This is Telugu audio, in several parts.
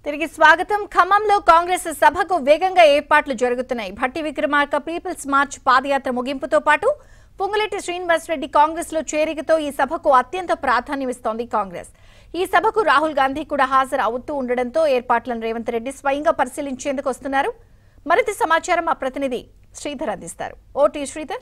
తిరిగి స్వాగతం ఖమ్మంలో కాంగ్రెస్ సభకు వేగంగా ఏర్పాట్లు జరుగుతున్నాయి భట్టి విక్రమార్క పీపుల్స్ మార్చ్ పాదయాత్ర ముగింపుతో పాటు పొంగులేటి శ్రీనివాసరెడ్డి కాంగ్రెస్ లో చేరికతో ఈ సభకు అత్యంత ప్రాధాన్యమిస్తోంది కాంగ్రెస్ ఈ సభకు రాహుల్ గాంధీ కూడా హాజరు అవుతూ ఉండడంతో ఏర్పాట్లను రేవంత్ రెడ్డి స్వయంగా పరిశీలించేందుకు వస్తున్నారు మరింత సమాచారం మా ప్రతినిధి శ్రీధర్ అందిస్తారు ఓటీ శ్రీధర్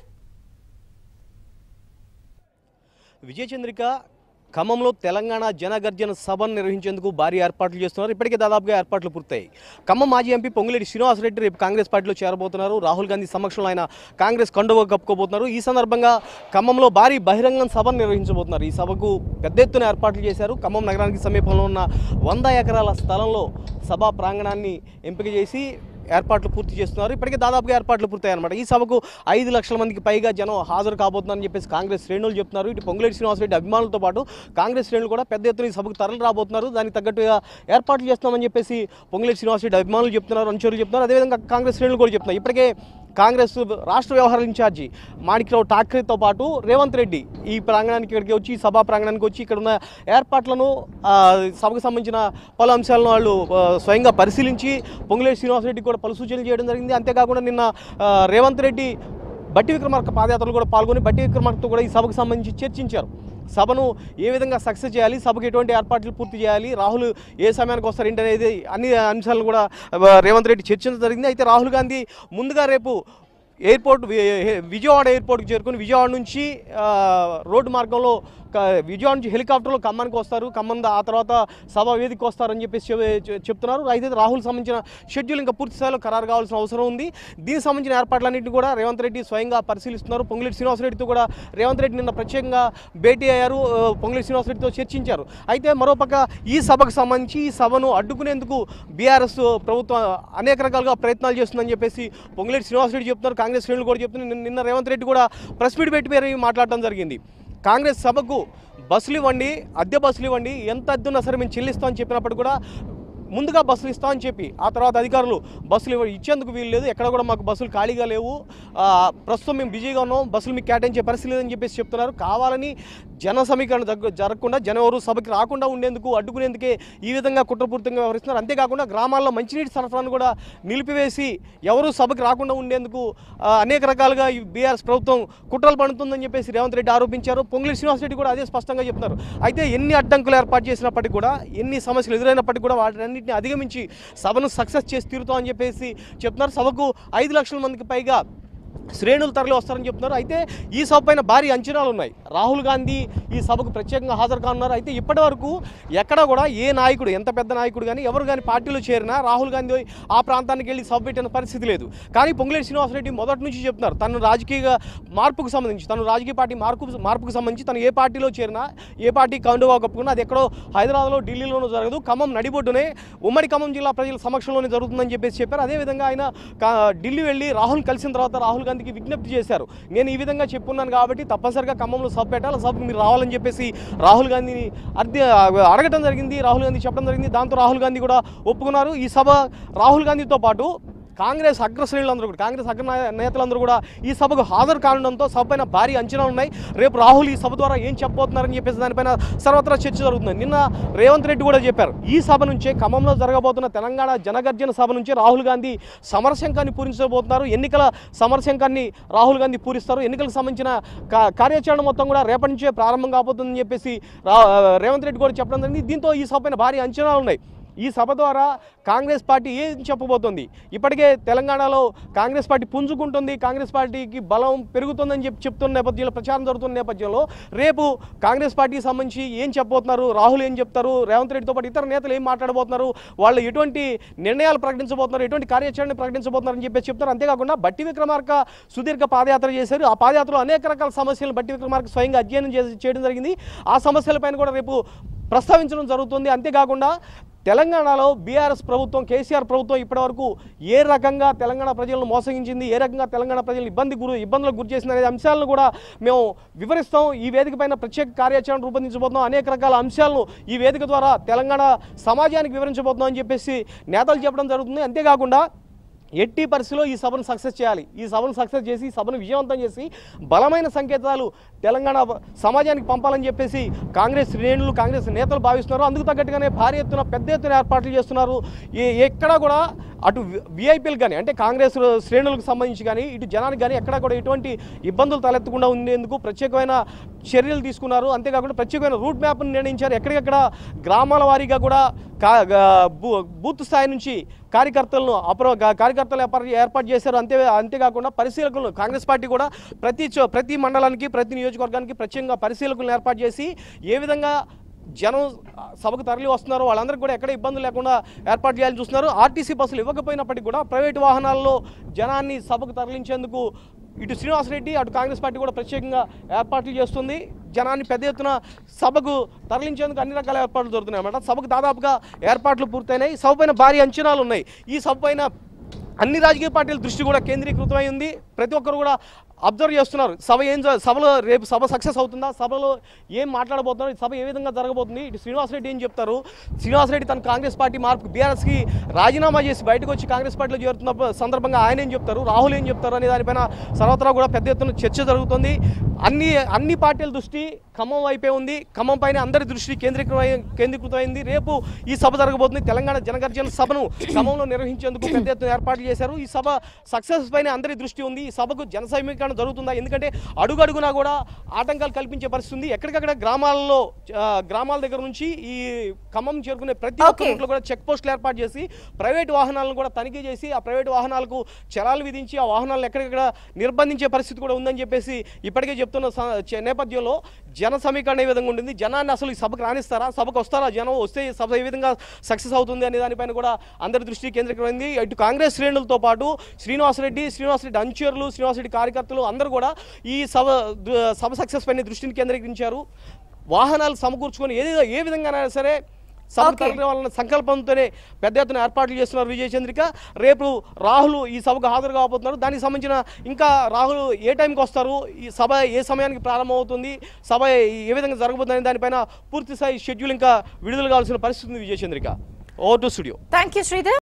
విజయచంద్రిక ఖమ్మంలో తెలంగాణ జనగర్జన సభను నిర్వహించేందుకు భారీ ఏర్పాట్లు చేస్తున్నారు ఇప్పటికే దాదాపుగా ఏర్పాట్లు పూర్తయ్యాయి ఖమ్మం మాజీ ఎంపీ పొంగులేటి శ్రీనివాసరెడ్డి రేపు కాంగ్రెస్ పార్టీలో చేరబోతున్నారు రాహుల్ గాంధీ సమక్షంలో ఆయన కాంగ్రెస్ కండువ కప్పుకోబోతున్నారు ఈ సందర్భంగా ఖమ్మంలో భారీ బహిరంగ సభను నిర్వహించబోతున్నారు ఈ సభకు పెద్ద ఎత్తున ఏర్పాట్లు చేశారు ఖమ్మం నగరానికి సమీపంలో ఉన్న వంద ఎకరాల స్థలంలో సభా ప్రాంగణాన్ని ఎంపిక చేసి ఏర్పాట్లు పూర్తి చేస్తున్నారు ఇప్పటికే దాదాపుగా ఏర్పాట్లు పూర్తయ్యాయి అనమాట ఈ సభకు ఐదు లక్షల మందికి పైగా జనం హాజరు కాబోతున్నారని చెప్పేసి కాంగ్రెస్ శ్రేణులు చెప్తున్నారు ఇటు పొంగులేటి శ్రీనివాసరెడ్డి అభిమానులతో పాటు కాంగ్రెస్ శ్రేణులు కూడా పెద్ద ఎత్తున ఈ సభకు తరలి రాబోతున్నారు దానికి తగ్గట్టుగా ఏర్పాట్లు చేస్తున్నామని చెప్పేసి పొంగులేటి శ్రీనివాసరెడ్డి అభిమానులు చెప్తున్నారు అనుచరులు చెప్తున్నారు అదేవిధంగా కాంగ్రెస్ శ్రేణులు కూడా చెప్తున్నారు ఇప్పటికే కాంగ్రెస్ రాష్ట్ర వ్యవహారాల ఇన్ఛార్జి మాణిక్రావు ఠాక్రేతో పాటు రేవంత్ రెడ్డి ఈ ప్రాంగణానికి ఇక్కడికి వచ్చి ఈ సభా ప్రాంగణానికి వచ్చి ఇక్కడ ఉన్న ఏర్పాట్లను ఆ, సభకు సంబంధించిన పలు అంశాలను వాళ్ళు ఆ, స్వయంగా పరిశీలించి పొంగులేటి శ్రీనివాసరెడ్డి కూడా పలు సూచనలు చేయడం జరిగింది అంతేకాకుండా నిన్న ఆ, రేవంత్ రెడ్డి బట్టి విక్రమార్క పాదయాత్రలు కూడా పాల్గొని బట్టి విక్రమార్కతో కూడా ఈ సభకు సంబంధించి చర్చించారు సభను ఏ విధంగా సక్సెస్ చేయాలి సభకు ఎటువంటి ఏర్పాట్లు పూర్తి చేయాలి రాహుల్ ఏ సమయానికి వస్తారు ఏంటి అనేది అన్ని అంశాలను కూడా ఆ, రేవంత్ రెడ్డి చర్చించడం జరిగింది అయితే రాహుల్ గాంధీ ముందుగా రేపు ఎయిర్పోర్ట్ వి- విజయవాడ ఎయిర్పోర్ట్కి చేరుకుని విజయవాడ నుంచి ఆ, రోడ్డు మార్గంలో క- విజయవాడ నుంచి హెలికాప్టర్లో ఖమ్మానికి వస్తారు ఖమ్మం దా- ఆ తర్వాత సభ వేదికకి వస్తారని చెప్పేసి చెప్- చె- చెప్తున్నారు అయితే రాహుల్ సంబంధించిన షెడ్యూల్ ఇంకా పూర్తి స్థాయిలో ఖరారు కావాల్సిన అవసరం ఉంది దీనికి సంబంధించిన ఏర్పాట్లన్నింటినీ కూడా రేవంత్ రెడ్డి స్వయంగా పరిశీలిస్తున్నారు పొంగులేటి శ్రీనివాసరెడ్డితో కూడా రేవంత్ రెడ్డి నిన్న ప్రత్యేకంగా భేటీ అయ్యారు ఆ, పొంగులేటి శ్రీనివాసరెడ్డితో చర్చించారు అయితే మరోపక్క ఈ సభకు సంబంధించి ఈ సభను అడ్డుకునేందుకు బీఆర్ఎస్ ప్రభుత్వం అనేక రకాలుగా ప్రయత్నాలు చేస్తుందని చెప్పేసి పొంగులేటి శ్రీనివాసరెడ్డి చెప్తున్నారు కాంగ్రెస్ శ్రేణులు కూడా చెప్తున్నారు నిన్న- నిన్న రేవంత్ రెడ్డి కూడా ప్రెస్ మీట్ పెట్టి మరి మాట్లాడటం జరిగింది కాంగ్రెస్ సభకు బస్సులు ఇవ్వండి అద్దె బస్సులు ఇవ్వండి ఎంత అద్దె ఉన్నా సరే మేము చెల్లిస్తామని చెప్పినప్పుడు కూడా ముందుగా బస్సులు ఇస్తామని చెప్పి ఆ తర్వాత అధికారులు బస్సులు ఇవ్వ ఇచ్చేందుకు వీలు లేదు ఎక్కడ కూడా మాకు బస్సులు ఖాళీగా లేవు ఆ, ప్రస్తుతం మేము బిజీగా ఉన్నాం బస్సులు మీకు కేటాయించే పరిస్థితి లేదని చెప్పేసి చెప్తున్నారు కావాలని జన సమీకరణ జరగ జరగకుండా జనం ఎవరు సభకి రాకుండా ఉండేందుకు అడ్డుకునేందుకే ఈ విధంగా కుట్రపూరితంగా వ్యవహరిస్తున్నారు అంతేకాకుండా గ్రామాల్లో మంచినీటి సరఫరాను కూడా నిలిపివేసి ఎవరు సభకి రాకుండా ఉండేందుకు ఆ, అనేక రకాలుగా ఈ బీఆర్ఎస్ ప్రభుత్వం కుట్రలు పడుతుందని చెప్పేసి రేవంత్ రెడ్డి ఆరోపించారు పొంగులేటి శ్రీనివాసరెడ్డి కూడా అదే స్పష్టంగా చెప్తున్నారు అయితే ఎన్ని అడ్డంకులు ఏర్పాటు చేసినప్పటికీ కూడా ఎన్ని సమస్యలు ఎదురైనప్పటికీ కూడా వాటినన్నింటినీ అధిగమించి సభను సక్సెస్ చేసి తీరుతామని చెప్పేసి చెప్తున్నారు సభకు ఐదు లక్షల మందికి పైగా శ్రేణులు తరలి వస్తారని చెప్తున్నారు అయితే ఈ సభ పైన భారీ అంచనాలు ఉన్నాయి రాహుల్ గాంధీ ఈ సభకు ప్రత్యేకంగా హాజరు కానున్నారు అయితే ఇప్పటి వరకు ఎక్కడ కూడా ఏ నాయకుడు ఎంత పెద్ద నాయకుడు కానీ ఎవరు కానీ పార్టీలో చేరినా రాహుల్ గాంధీ ఆ ప్రాంతానికి వెళ్ళి సభ పెట్టిన పరిస్థితి లేదు కానీ పొంగులేటి శ్రీనివాసరెడ్డి మొదటి నుంచి చెప్తున్నారు తను రాజకీయ మార్పుకు సంబంధించి తను రాజకీయ పార్టీ మార్పు మార్పుకు సంబంధించి తను ఏ పార్టీలో చేరినా ఏ పార్టీ కండువా కప్పుకున్నా అది ఎక్కడో హైదరాబాద్లో ఢిల్లీలోనూ జరగదు ఖమ్మం నడిబొడ్డునే ఉమ్మడి ఖమ్మం జిల్లా ప్రజల సమక్షంలోనే జరుగుతుందని చెప్పేసి చెప్పారు అదేవిధంగా ఆయన కా- ఢిల్లీ వెళ్ళి రాహుల్ కలిసిన తర్వాత రాహుల్ గాంధీకి విజ్ఞప్తి చేశారు నేను ఈ విధంగా చెప్పున్నాను కాబట్టి తప్పనిసరిగా ఖమ్మంలో సభ పెట్టాలి సభకు మీరు రావాలని చెప్పేసి రాహుల్ గాంధీని అర్థ అడగటం జరిగింది రాహుల్ గాంధీ చెప్పడం జరిగింది దాంతో రాహుల్ గాంధీ కూడా ఒప్పుకున్నారు ఈ సభ రాహుల్ గాంధీతో పాటు కాంగ్రెస్ అగ్రశ్రేణులందరూ కూడా కాంగ్రెస్ అగ్ర నాయ- నేతలందరూ కూడా ఈ సభకు హాజరు కానుండడంతో సభ పైన భారీ అంచనాలు ఉన్నాయి రేపు రాహుల్ ఈ సభ ద్వారా ఏం చెప్పబోతున్నారని చెప్పేసి దానిపైన సర్వత్రా చర్చ జరుగుతుంది నిన్న రేవంత్ రెడ్డి కూడా చెప్పారు ఈ సభ నుంచే ఖమ్మంలో జరగబోతున్న తెలంగాణ జనగర్జన సభ నుంచే రాహుల్ గాంధీ సమరశంకాన్ని పూరించబోతున్నారు ఎన్నికల సమరశంకాన్ని రాహుల్ గాంధీ పూరిస్తారు ఎన్నికలకు సంబంధించిన కా- కార్యాచరణ మొత్తం కూడా రేపటి నుంచే ప్రారంభం కాబోతుందని చెప్పేసి రా- రేవంత్ రెడ్డి కూడా చెప్పడం జరిగింది దీంతో ఈ సభ పైన భారీ అంచనాలు ఉన్నాయి ఈ సభ ద్వారా కాంగ్రెస్ పార్టీ ఏం చెప్పబోతోంది ఇప్పటికే తెలంగాణలో కాంగ్రెస్ పార్టీ పుంజుకుంటుంది కాంగ్రెస్ పార్టీకి బలం పెరుగుతుందని చెప్పి చెప్తున్న నేపథ్యంలో ప్రచారం జరుగుతున్న నేపథ్యంలో రేపు కాంగ్రెస్ పార్టీకి సంబంధించి ఏం చెప్పబోతున్నారు రాహుల్ ఏం చెప్తారు రేవంత్ రెడ్డితో పాటు ఇతర నేతలు ఏం మాట్లాడబోతున్నారు వాళ్ళు ఎటువంటి నిర్ణయాలు ప్రకటించబోతున్నారు ఎటువంటి కార్యాచరణ ప్రకటించబోతున్నారని చెప్పేసి చెప్తారు అంతేకాకుండా బట్టి విక్రమార్క సుదీర్ఘ పాదయాత్ర చేశారు ఆ పాదయాత్రలో అనేక రకాల సమస్యలను బట్టి విక్రమార్క స్వయంగా అధ్యయనం చేసి చేయడం జరిగింది ఆ సమస్యలపైన కూడా రేపు ప్రస్తావించడం జరుగుతుంది అంతేకాకుండా తెలంగాణలో బీఆర్ఎస్ ప్రభుత్వం కేసీఆర్ ప్రభుత్వం ఇప్పటివరకు ఏ రకంగా తెలంగాణ ప్రజలను మోసగించింది ఏ రకంగా తెలంగాణ ప్రజలను ఇబ్బంది గురి ఇబ్బందులకు గురి చేసింది అనే అంశాలను కూడా మేము వివరిస్తాం ఈ వేదిక పైన ప్రత్యేక కార్యాచరణ రూపొందించబోతున్నాం అనేక రకాల అంశాలను ఈ వేదిక ద్వారా తెలంగాణ సమాజానికి వివరించబోతున్నాం అని చెప్పేసి నేతలు చెప్పడం జరుగుతుంది అంతేకాకుండా ఎట్టి పరిస్థితిలో ఈ సభను సక్సెస్ చేయాలి ఈ సభను సక్సెస్ చేసి ఈ సభను విజయవంతం చేసి బలమైన సంకేతాలు తెలంగాణ సమాజానికి పంపాలని చెప్పేసి కాంగ్రెస్ శ్రేణులు కాంగ్రెస్ నేతలు భావిస్తున్నారు అందుకు తగ్గట్టుగానే భారీ ఎత్తున పెద్ద ఎత్తున ఏర్పాట్లు చేస్తున్నారు ఏ ఎక్కడా కూడా అటు విఐపీలు కానీ అంటే కాంగ్రెస్ శ్రేణులకు సంబంధించి కానీ ఇటు జనానికి కానీ ఎక్కడా కూడా ఎటువంటి ఇబ్బందులు తలెత్తకుండా ఉండేందుకు ప్రత్యేకమైన చర్యలు తీసుకున్నారు అంతేకాకుండా ప్రత్యేకమైన రూట్ మ్యాప్ను నిర్ణయించారు ఎక్కడికెక్కడ గ్రామాల వారీగా కూడా కా గా- బూ- బూత్ స్థాయి నుంచి కార్యకర్తలను అప్రో గా- కార్యకర్తలు ఏర్పాటు ఏర్పాటు చేశారు అంతే అంతేకాకుండా పరిశీలకులను కాంగ్రెస్ పార్టీ కూడా ప్రతి చో- ప్రతి మండలానికి ప్రతి నియోజకవర్గానికి ప్రత్యేకంగా పరిశీలకులను ఏర్పాటు చేసి ఏ విధంగా జనం సభకు తరలి వస్తున్నారు వాళ్ళందరికీ కూడా ఎక్కడ ఇబ్బందులు లేకుండా ఏర్పాటు చేయాలని చూస్తున్నారు ఆర్టీసీ బస్సులు ఇవ్వకపోయినప్పటికీ కూడా ప్రైవేటు వాహనాల్లో జనాన్ని సభకు తరలించేందుకు ఇటు శ్రీనివాసరెడ్డి అటు కాంగ్రెస్ పార్టీ కూడా ప్రత్యేకంగా ఏర్పాట్లు చేస్తుంది జనాన్ని పెద్ద ఎత్తున సభకు తరలించేందుకు అన్ని రకాల ఏర్పాట్లు జరుగుతున్నాయి అన్నమాట సభకు దాదాపుగా ఏర్పాట్లు పూర్తయినాయి సభ పైన భారీ అంచనాలు ఉన్నాయి ఈ సభ పైన అన్ని రాజకీయ పార్టీల దృష్టి కూడా కేంద్రీకృతమై ఉంది ప్రతి ఒక్కరు కూడా అబ్జర్వ్ చేస్తున్నారు సభ ఏం జ- సభలో రేపు సభ సక్సెస్ అవుతుందా సభలో ఏం మాట్లాడబోతున్నారు ఈ సభ ఏ విధంగా జరగబోతుంది ఇటు శ్రీనివాసరెడ్డి ఏం చెప్తారు శ్రీనివాసరెడ్డి తన కాంగ్రెస్ పార్టీ మార్పు బీఆర్ఎస్కి రాజీనామా చేసి బయటకు వచ్చి కాంగ్రెస్ పార్టీలో చేరుతున్న ప- సందర్భంగా ఆయన ఏం చెప్తారు రాహుల్ ఏం చెప్తారు అనే దానిపైన సర్వత్రా కూడా పెద్ద ఎత్తున చర్చ జరుగుతుంది అన్ని అన్ని పార్టీల దృష్టి ఖమ్మం వైపే ఉంది ఖమ్మం పైన అందరి దృష్టి కేంద్రీకృతమై కేంద్రీకృతమైంది రేపు ఈ సభ జరగబోతుంది తెలంగాణ జనగర్జన సభను ఖమ్మంలో నిర్వహించేందుకు పెద్ద ఎత్తున ఏర్పాట్లు చేశారు ఈ సభ సక్సెస్ పైన అందరి దృష్టి ఉంది ఈ సభకు జన సమీకరణ జరుగుతుందా ఎందుకంటే అడుగడుగునా కూడా ఆటంకాలు కల్పించే పరిస్థితి ఉంది ఎక్కడికక్కడ గ్రామాల్లో ఆ, గ్రామాల దగ్గర నుంచి ఈ ఖమ్మం చేరుకునే ప్రతి ఒక్క Okay. రూట్లో కూడా చెక్ పోస్టులు ఏర్పాటు చేసి ప్రైవేట్ వాహనాలను కూడా తనిఖీ చేసి ఆ ప్రైవేట్ వాహనాలకు చలాలు విధించి ఆ వాహనాలను ఎక్కడికక్కడ నిర్బంధించే పరిస్థితి కూడా ఉందని చెప్పేసి ఇప్పటికే చెప్తున్న స- చ- నేపథ్యంలో జన సమీకరణ ఏ విధంగా ఉంటుంది జనాన్ని అసలు ఈ సభకు రాణిస్తారా సభకు వస్తారా జనం వస్తే ఈ సభ ఏ విధంగా సక్సెస్ అవుతుంది అనే దానిపైన కూడా అందరి దృష్టి కేంద్రీకరించింది ఇటు కాంగ్రెస్ శ్రేణులతో పాటు శ్రీనివాసరెడ్డి శ్రీనివాసరెడ్డి అనుచరులు శ్రీనివాసరెడ్డి కార్యకర్తలు అందరూ కూడా ఈ సభ ద- సభ సక్సెస్ పైన దృష్టిని కేంద్రీకరించారు వాహనాలు సమకూర్చుకొని ఏది ఏ విధంగానైనా సరే సభ Okay. తరలి వాళ్ళ సంకల్పంతోనే పెద్ద ఎత్తున ఏర్పాట్లు చేస్తున్నారు విజయ చంద్రిక రేపు రాహుల్ ఈ సభకు హాజరు కాబోతున్నారు దానికి సంబంధించిన ఇంకా రాహుల్ ఏ టైంకి వస్తారు ఈ సభ ఏ సమయానికి ప్రారంభమవుతుంది సభ ఏ విధంగా జరగబోతుంది దానిపైన పూర్తి స్థాయి షెడ్యూల్ ఇంకా విడుదల కావాల్సిన పరిస్థితి ఉంది Vijaya Chandrika over to studio thank you Sridhar